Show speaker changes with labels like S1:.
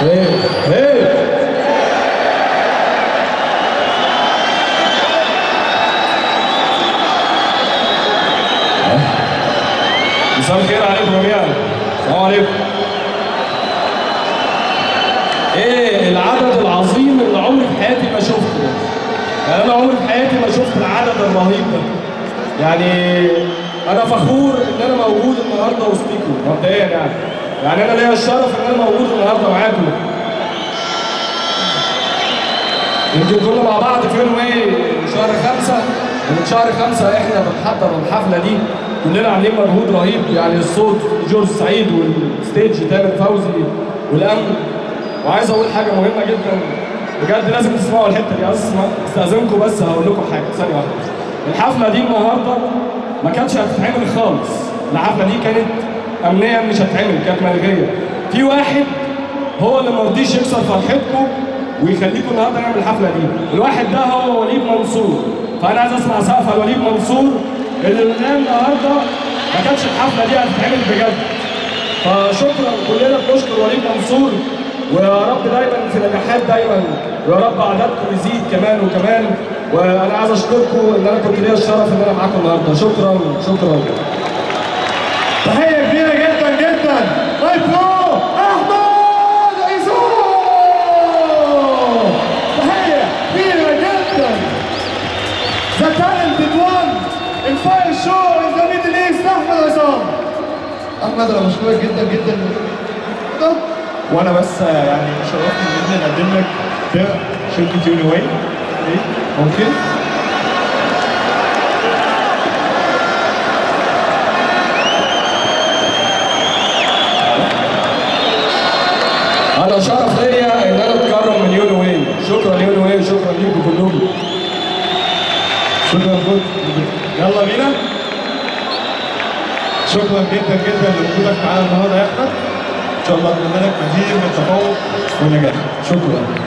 S1: ايه ايه مساء الخير عليكم جميعا السلام عليكم ايه العدد العظيم اللي عمري في حياتي ما شفته يعني انا عمري في حياتي ما شفت العدد الرهيب ده يعني انا فخور ان انا موجود النهارده وسطيكم مبدئيا يعني يعني انا ليا الشرف ان انا موجود النهارده معاكم يمكن كنا مع بعض في يوم ايه شهر خمسة ومن شهر خمسة احنا بنحضر الحفلة دي كلنا عاملين مجهود رهيب يعني الصوت جورج سعيد والستيج تامر فوزي والامن وعايز اقول حاجة مهمة جدا بجد لازم تسمعوا الحتة دي اسمع استاذنكم بس هقول لكم حاجة ثانية واحدة الحفلة دي النهاردة ما كانتش هتتعمل خالص الحفلة دي كانت امنيا مش هتتعمل كانت ملغية في واحد هو اللي ما رضيش يكسر فرحتكم ويخليكم النهارده نعمل الحفله دي الواحد ده هو وليد منصور فانا عايز اسمع سقفه لوليد منصور اللي لولا النهارده ما كانتش الحفله دي هتتعمل بجد فشكرا كلنا بنشكر وليد منصور ويا رب دايما في نجاحات دايما ويا رب عددكم يزيد كمان وكمان وانا عايز اشكركم ان انا كنت ليا الشرف ان انا معاكم النهارده شكرا شكرا
S2: تحية كبيرة جدا جدا لايف برو أحمد عزوم تحية كبيرة جدا The talented one in fire show in the Middle East أحمد عزوم
S3: احمد انا بشكرك جدا جدا
S2: وأنا بس يعني شرفني إن إحنا نقدم لك فرق شركة يوني واي ممكن؟
S1: انا شرف ليا ان انا اتكرم من يونو واي شكرا يونو واي وشكرا ليكم كلكم
S2: شكرا جدا يلا بينا شكرا جدا جدا لوجودك معانا النهارده يا احمد ان شاء الله اتمنى لك مزيد من التفوق والنجاح
S1: شكرا